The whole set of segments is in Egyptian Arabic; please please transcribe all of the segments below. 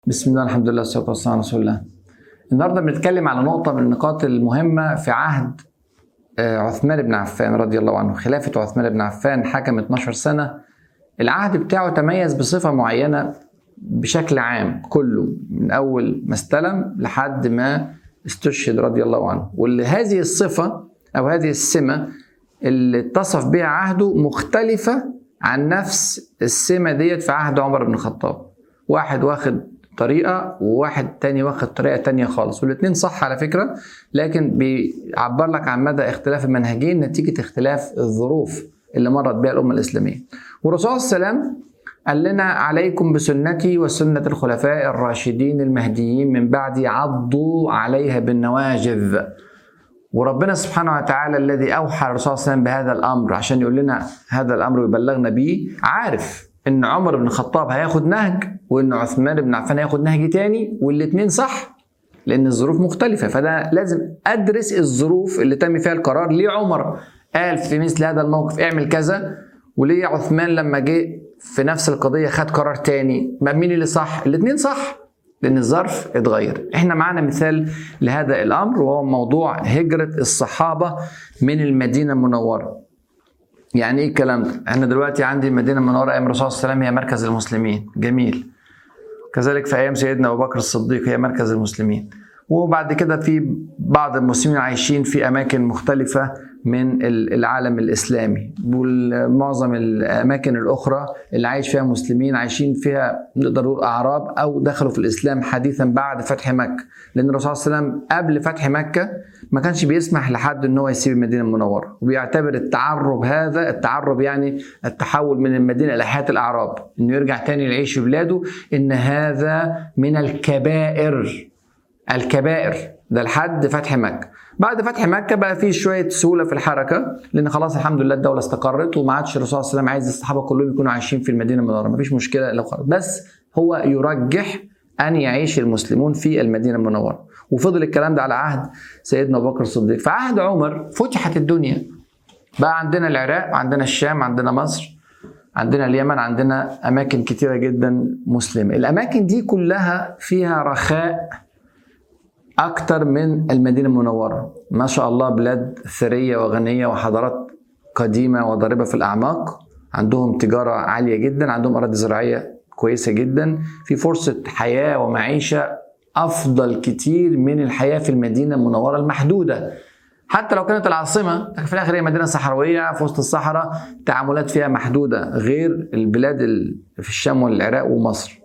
بسم الله الحمد لله والصلاه والسلام على رسول الله. النهارده بنتكلم على نقطه من النقاط المهمه في عهد آه، عثمان بن عفان رضي الله عنه، خلافه عثمان بن عفان حكم 12 سنه. العهد بتاعه تميز بصفه معينه بشكل عام كله من اول ما استلم لحد ما استشهد رضي الله عنه، وهذه الصفه او هذه السمه اللي اتصف بها عهده مختلفه عن نفس السمه ديت في عهد عمر بن الخطاب. واحد واخد طريقة وواحد تاني واخد طريقة تانية خالص والاتنين صح على فكرة لكن بيعبر لك عن مدى اختلاف المنهجين نتيجة اختلاف الظروف اللي مرت بها الأمة الإسلامية والرسول صلى الله عليه وسلم قال لنا عليكم بسنتي وسنة الخلفاء الراشدين المهديين من بعدي عضوا عليها بالنواجذ وربنا سبحانه وتعالى الذي أوحى الرسول صلى الله عليه وسلم بهذا الأمر عشان يقول لنا هذا الأمر ويبلغنا به عارف ان عمر بن الخطاب هياخد نهج وان عثمان بن عفان هياخد نهج تاني والاثنين صح لان الظروف مختلفه فده لازم ادرس الظروف اللي تم فيها القرار ليه عمر قال في مثل هذا الموقف اعمل كذا وليه عثمان لما جه في نفس القضيه خد قرار تاني ما مين اللي صح الاثنين صح لان الظرف اتغير احنا معانا مثال لهذا الامر وهو موضوع هجره الصحابه من المدينه المنوره يعني ايه الكلام ده؟ احنا دلوقتي عندي المدينه المنوره ايام الرسول صلى الله عليه وسلم هي مركز المسلمين، جميل. كذلك في ايام سيدنا ابو بكر الصديق هي مركز المسلمين. وبعد كده في بعض المسلمين عايشين في اماكن مختلفه من العالم الاسلامي ومعظم الاماكن الاخرى اللي عايش فيها مسلمين عايشين فيها نقدر نقول اعراب او دخلوا في الاسلام حديثا بعد فتح مكه لان الرسول صلى الله عليه وسلم قبل فتح مكه ما كانش بيسمح لحد ان هو يسيب المدينه المنوره وبيعتبر التعرب هذا التعرب يعني التحول من المدينه الى حياه الاعراب انه يرجع تاني يعيش في بلاده ان هذا من الكبائر الكبائر ده لحد فتح مكه بعد فتح مكه بقى في شويه سهوله في الحركه لان خلاص الحمد لله الدوله استقرت وما عادش الرسول صلى الله عليه وسلم عايز الصحابه كلهم يكونوا عايشين في المدينه المنوره مفيش مشكله لو خلاص بس هو يرجح ان يعيش المسلمون في المدينه المنوره وفضل الكلام ده على عهد سيدنا ابو بكر الصديق في عهد عمر فتحت الدنيا بقى عندنا العراق عندنا الشام عندنا مصر عندنا اليمن عندنا اماكن كتيره جدا مسلمه الاماكن دي كلها فيها رخاء اكتر من المدينه المنوره ما شاء الله بلاد ثريه وغنيه وحضارات قديمه وضاربه في الاعماق عندهم تجاره عاليه جدا عندهم اراضي زراعيه كويسه جدا في فرصه حياه ومعيشه افضل كتير من الحياه في المدينه المنوره المحدوده حتى لو كانت العاصمه في الاخر هي مدينه صحراويه في وسط الصحراء تعاملات فيها محدوده غير البلاد في الشام والعراق ومصر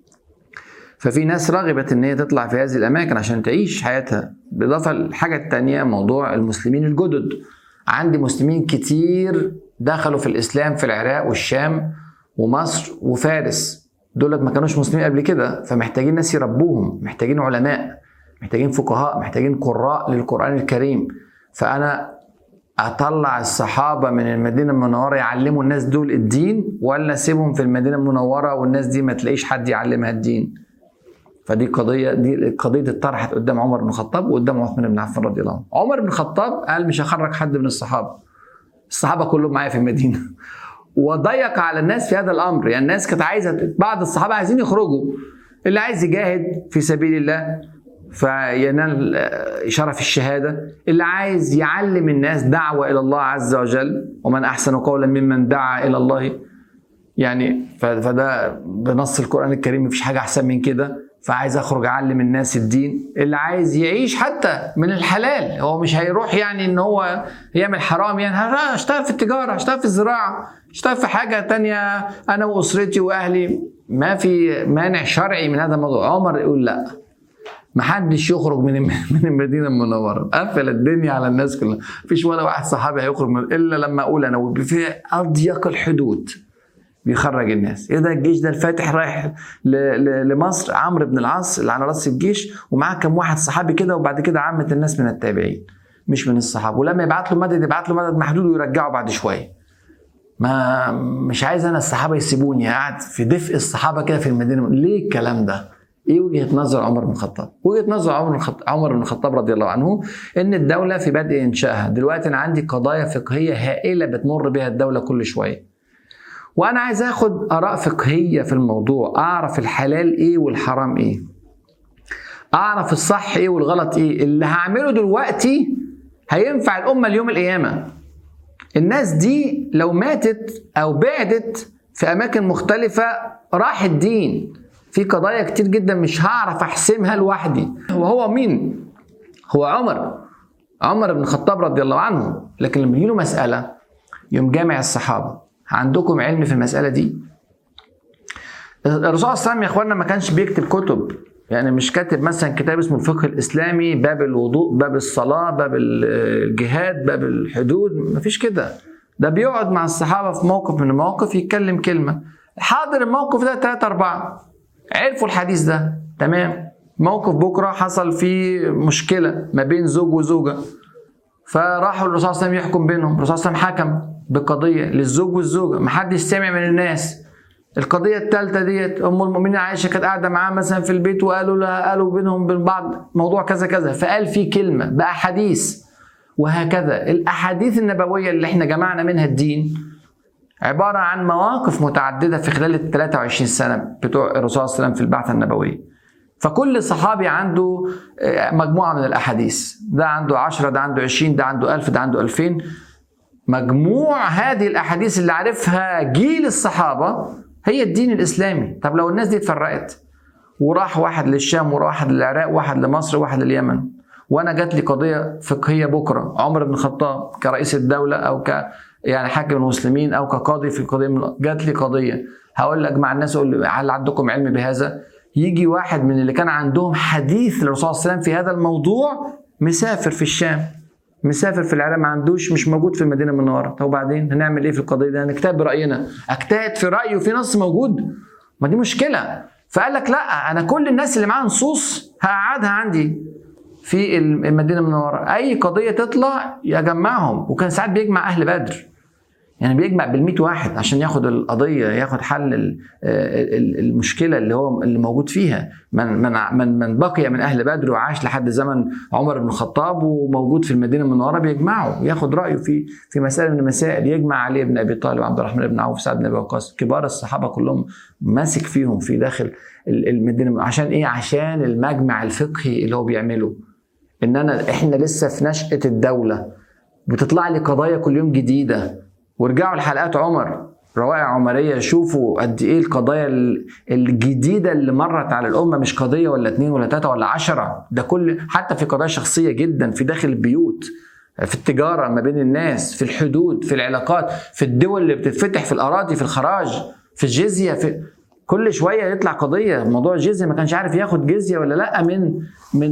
ففي ناس رغبت ان هي تطلع في هذه الاماكن عشان تعيش حياتها بالاضافه للحاجه الثانيه موضوع المسلمين الجدد عندي مسلمين كتير دخلوا في الاسلام في العراق والشام ومصر وفارس دولت ما كانوش مسلمين قبل كده فمحتاجين ناس يربوهم محتاجين علماء محتاجين فقهاء محتاجين قراء للقران الكريم فانا اطلع الصحابه من المدينه المنوره يعلموا الناس دول الدين ولا اسيبهم في المدينه المنوره والناس دي ما تلاقيش حد يعلمها الدين فدي قضيه دي قضيه اتطرحت قدام عمر بن الخطاب وقدام عثمان بن عفان رضي الله عنه عمر بن الخطاب قال مش هخرج حد من الصحابه الصحابه كلهم معايا في المدينه وضيق على الناس في هذا الامر يعني الناس كانت عايزه بعض الصحابه عايزين يخرجوا اللي عايز يجاهد في سبيل الله فينال شرف الشهادة اللي عايز يعلم الناس دعوة إلى الله عز وجل ومن أحسن قولا ممن دعا إلى الله يعني فده بنص القرآن الكريم مفيش حاجة أحسن من كده فعايز اخرج اعلم الناس الدين اللي عايز يعيش حتى من الحلال هو مش هيروح يعني ان هو يعمل حرام يعني اشتغل في التجاره اشتغل في الزراعه اشتغل في حاجه تانية انا واسرتي واهلي ما في مانع شرعي من هذا الموضوع عمر يقول لا محدش يخرج من من المدينه المنوره قفل الدنيا على الناس كلها مفيش ولا واحد صحابي هيخرج من الا لما اقول انا في اضيق الحدود بيخرج الناس ايه ده الجيش ده الفاتح رايح لمصر عمرو بن العاص اللي على راس الجيش ومعاه كام واحد صحابي كده وبعد كده عامه الناس من التابعين مش من الصحابه ولما يبعت له مدد يبعت له مدد محدود ويرجعه بعد شويه ما مش عايز انا الصحابه يسيبوني قاعد في دفء الصحابه كده في المدينه ليه الكلام ده ايه وجهه نظر عمر بن الخطاب؟ وجهه نظر عمر بن الخطاب عمر بن الخطاب رضي الله عنه ان الدوله في بدء انشائها، دلوقتي انا عندي قضايا فقهيه هائله بتمر بها الدوله كل شويه. وانا عايز اخد اراء فقهيه في الموضوع اعرف الحلال ايه والحرام ايه اعرف الصح ايه والغلط ايه اللي هعمله دلوقتي هينفع الامه اليوم القيامه الناس دي لو ماتت او بعدت في اماكن مختلفه راح الدين في قضايا كتير جدا مش هعرف احسمها لوحدي وهو مين هو عمر عمر بن الخطاب رضي الله عنه لكن لما يجيله مساله يوم جامع الصحابه عندكم علم في المساله دي الرسول صلى الله عليه وسلم يا اخوانا ما كانش بيكتب كتب يعني مش كاتب مثلا كتاب اسمه الفقه الاسلامي باب الوضوء باب الصلاه باب الجهاد باب الحدود مفيش كده ده بيقعد مع الصحابه في موقف من المواقف يتكلم كلمه حاضر الموقف ده ثلاثة أربعة عرفوا الحديث ده تمام موقف بكرة حصل فيه مشكلة ما بين زوج وزوجة فراحوا الرسول صلى الله عليه وسلم يحكم بينهم الرسول صلى الله عليه وسلم حكم بقضية للزوج والزوجة محدش سمع من الناس القضية الثالثة ديت أم المؤمنين عائشة كانت قاعدة معاه مثلا في البيت وقالوا لها قالوا بينهم وبين بعض موضوع كذا كذا فقال في كلمة بأحاديث وهكذا الأحاديث النبوية اللي احنا جمعنا منها الدين عبارة عن مواقف متعددة في خلال ال 23 سنة بتوع الرسول صلى الله عليه وسلم في البعثة النبوية فكل صحابي عنده مجموعة من الأحاديث ده عنده 10 ده عنده 20 ده عنده 1000 ده عنده 2000 مجموع هذه الأحاديث اللي عرفها جيل الصحابة هي الدين الإسلامي طب لو الناس دي اتفرقت وراح واحد للشام وراح واحد للعراق واحد لمصر واحد لليمن وانا جات لي قضيه فقهيه بكره عمر بن الخطاب كرئيس الدوله او ك يعني حاكم المسلمين او كقاضي في قضيه من جات لي قضيه هقول لك مع الناس اقول هل عندكم علم بهذا؟ يجي واحد من اللي كان عندهم حديث للرسول صلى الله عليه وسلم في هذا الموضوع مسافر في الشام مسافر في العراق ما عندوش مش موجود في المدينه المنوره طب وبعدين هنعمل ايه في القضيه دي هنجتهد براينا اجتهد في رايي وفي نص موجود ما دي مشكله فقال لك لا انا كل الناس اللي معاها نصوص هقعدها عندي في المدينه المنوره اي قضيه تطلع يجمعهم وكان ساعات بيجمع اهل بدر يعني بيجمع بال واحد عشان ياخد القضيه ياخد حل المشكله اللي هو اللي موجود فيها من من من من بقي من اهل بدر وعاش لحد زمن عمر بن الخطاب وموجود في المدينه المنوره بيجمعه ياخد رايه في في مساله من المسائل يجمع علي بن ابي طالب عبد الرحمن بن عوف سعد بن ابي وقاص كبار الصحابه كلهم ماسك فيهم في داخل المدينه عشان ايه؟ عشان المجمع الفقهي اللي هو بيعمله ان انا احنا لسه في نشاه الدوله بتطلع لي قضايا كل يوم جديده وارجعوا لحلقات عمر روائع عمريه شوفوا قد ايه القضايا الجديده اللي مرت على الامه مش قضيه ولا اتنين ولا تلاته ولا عشرة ده كل حتى في قضايا شخصيه جدا في داخل البيوت في التجاره ما بين الناس في الحدود في العلاقات في الدول اللي بتتفتح في الاراضي في الخراج في الجزيه في كل شويه يطلع قضيه موضوع الجزيه ما كانش عارف ياخد جزيه ولا لا من من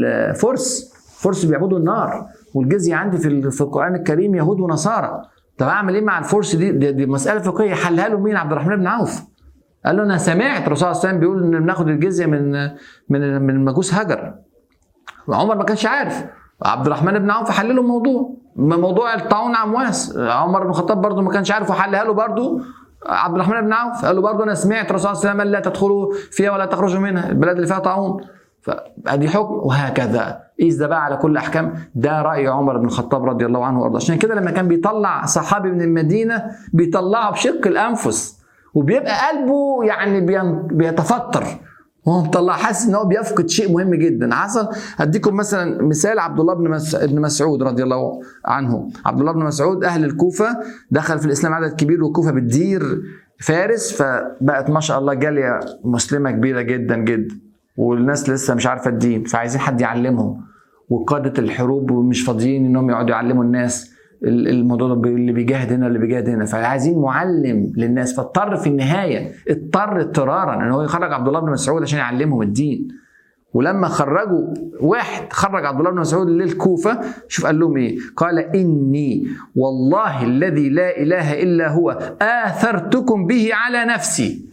الفرس فرس بيعبدوا النار والجزيه عندي في في القران الكريم يهود ونصارى طب اعمل ايه مع الفرس دي دي, دي مساله فقهيه حلها له مين عبد الرحمن بن عوف قال له انا سمعت الرسول صلى الله عليه وسلم بيقول ان بناخد الجزيه من من من مجوس هجر عمر ما كانش عارف عبد الرحمن بن عوف حل له الموضوع موضوع الطاعون عمواس عمر بن الخطاب برضه ما كانش عارف وحلها له برضه عبد الرحمن بن عوف قال له برضه انا سمعت الرسول صلى الله عليه وسلم لا تدخلوا فيها ولا تخرجوا منها البلاد اللي فيها طاعون فادي حكم وهكذا قيس ده بقى على كل احكام ده راي عمر بن الخطاب رضي الله عنه وارضاه عشان كده لما كان بيطلع صحابي من المدينه بيطلعه بشق الانفس وبيبقى قلبه يعني بيتفطر وهو مطلع حاسس ان هو بيفقد شيء مهم جدا حصل هديكم مثلا مثال عبد الله بن بن مسعود رضي الله عنه عبد الله بن مسعود اهل الكوفه دخل في الاسلام عدد كبير والكوفه بتدير فارس فبقت ما شاء الله جاليه مسلمه كبيره جدا جدا والناس لسه مش عارفه الدين فعايزين حد يعلمهم وقاده الحروب مش فاضيين انهم يقعدوا يعلموا الناس الموضوع ده اللي بيجاهد هنا اللي بيجاهد هنا فعايزين معلم للناس فاضطر في النهايه اضطر اضطرارا ان هو يخرج عبد الله بن مسعود عشان يعلمهم الدين ولما خرجوا واحد خرج عبد الله بن مسعود للكوفه شوف قال لهم ايه؟ قال اني والله الذي لا اله الا هو اثرتكم به على نفسي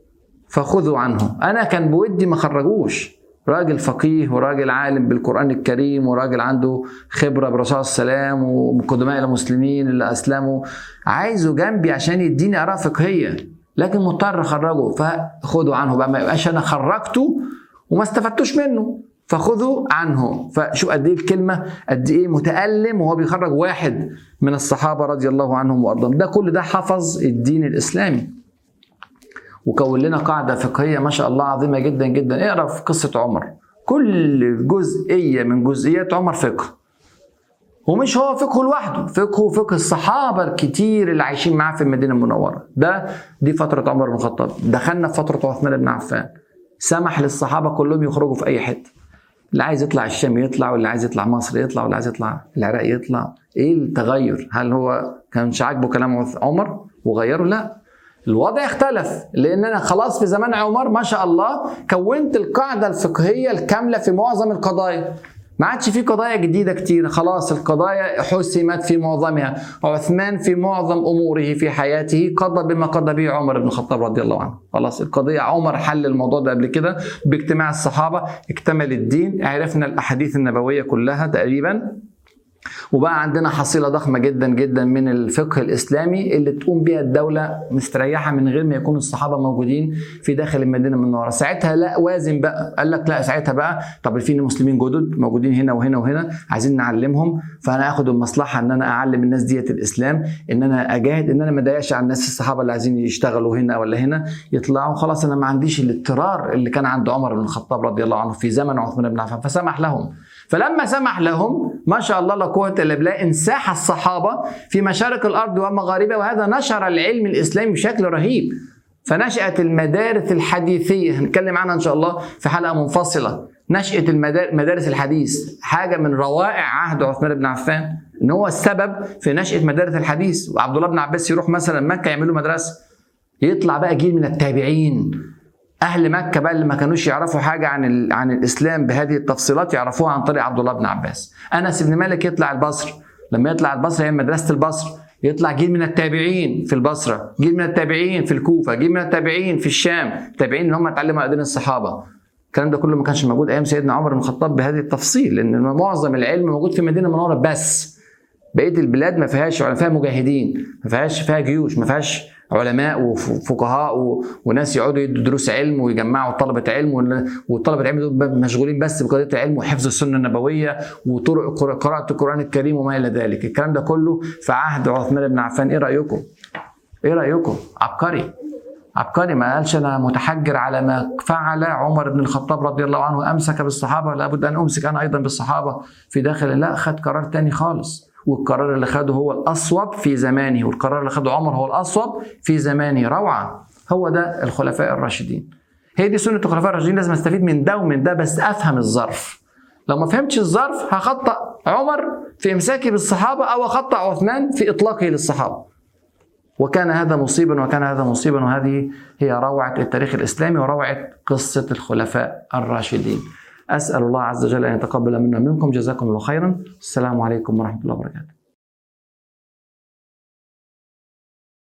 فخذوا عنه انا كان بودي ما خرجوش راجل فقيه وراجل عالم بالقران الكريم وراجل عنده خبره برسول السلام وقدماء المسلمين اللي اسلموا عايزه جنبي عشان يديني اراء فقهيه لكن مضطر اخرجه فخدوا عنه بقى ما يبقاش انا خرجته وما استفدتوش منه فخذوا عنه فشوف قد ايه الكلمه قد ايه متالم وهو بيخرج واحد من الصحابه رضي الله عنهم وارضاهم ده كل ده حفظ الدين الاسلامي وكون لنا قاعده فقهيه ما شاء الله عظيمه جدا جدا اقرا في قصه عمر كل جزئيه من جزئيات عمر فقه ومش هو فقهه لوحده فقهه فقه الصحابه الكتير اللي عايشين معاه في المدينه المنوره ده دي فتره عمر بن الخطاب دخلنا في فتره عثمان بن عفان سمح للصحابه كلهم يخرجوا في اي حته اللي عايز يطلع الشام يطلع واللي عايز يطلع مصر يطلع واللي عايز يطلع العراق يطلع ايه التغير هل هو كانش عاجبه كلام عمر وغيره لا الوضع اختلف لان انا خلاص في زمان عمر ما شاء الله كونت القاعده الفقهيه الكامله في معظم القضايا ما عادش في قضايا جديدة كتير خلاص القضايا حسمت في معظمها عثمان في معظم أموره في حياته قضى بما قضى به عمر بن الخطاب رضي الله عنه خلاص القضية عمر حل الموضوع ده قبل كده باجتماع الصحابة اكتمل الدين عرفنا الأحاديث النبوية كلها تقريبا وبقى عندنا حصيله ضخمه جدا جدا من الفقه الاسلامي اللي تقوم بها الدوله مستريحه من غير ما يكون الصحابه موجودين في داخل المدينه المنوره ساعتها لا وازن بقى قال لك لا ساعتها بقى طب في مسلمين جدد موجودين هنا وهنا وهنا عايزين نعلمهم فانا اخد المصلحه ان انا اعلم الناس ديت الاسلام ان انا اجاهد ان انا ما اضايقش على الناس الصحابه اللي عايزين يشتغلوا هنا ولا هنا يطلعوا خلاص انا ما عنديش الاضطرار اللي كان عند عمر بن الخطاب رضي الله عنه في زمن عثمان بن عفان فسمح لهم فلما سمح لهم ما شاء الله لا قوه الا بالله انساح الصحابه في مشارق الارض ومغاربها وهذا نشر العلم الاسلامي بشكل رهيب فنشأت المدارس الحديثية هنتكلم عنها إن شاء الله في حلقة منفصلة نشأة المدارس الحديث حاجة من روائع عهد عثمان بن عفان إن هو السبب في نشأة مدارس الحديث وعبد الله بن عباس يروح مثلا مكة يعملوا مدرسة يطلع بقى جيل من التابعين اهل مكه بقى اللي ما كانوش يعرفوا حاجه عن عن الاسلام بهذه التفصيلات يعرفوها عن طريق عبد الله بن عباس انس بن مالك يطلع البصر لما يطلع البصره هي مدرسه البصر يطلع جيل من التابعين في البصره جيل من التابعين في الكوفه جيل من التابعين في الشام التابعين اللي هم اتعلموا ايدين الصحابه الكلام ده كله ما كانش موجود ايام سيدنا عمر بن الخطاب بهذه التفصيل لان معظم العلم موجود في المدينه المنوره بس بقيه البلاد ما فيهاش فيها مجاهدين ما فيهاش فيها جيوش ما فيهاش علماء وفقهاء وناس يقعدوا يدوا دروس علم ويجمعوا طلبه علم وطلبه العلم دول مشغولين بس بقضيه العلم وحفظ السنه النبويه وطرق قراءه القران الكريم وما الى ذلك الكلام ده كله في عهد عثمان بن عفان ايه رايكم ايه رايكم عبقري عبقري ما قالش انا متحجر على ما فعل عمر بن الخطاب رضي الله عنه امسك بالصحابه لابد ان امسك انا ايضا بالصحابه في داخل لا خد قرار تاني خالص والقرار اللي خده هو الأصوب في زمانه والقرار اللي خده عمر هو الأصوب في زمانه روعة هو ده الخلفاء الراشدين هي دي سنة الخلفاء الراشدين لازم استفيد من ده ومن ده بس أفهم الظرف لو ما فهمتش الظرف هخطأ عمر في إمساكه بالصحابة أو أخطأ عثمان في إطلاقه للصحابة وكان هذا مصيبا وكان هذا مصيبا وهذه هي روعة التاريخ الإسلامي وروعة قصة الخلفاء الراشدين أسأل الله عز وجل أن يتقبل منا منكم جزاكم الله خيرا السلام عليكم ورحمة الله وبركاته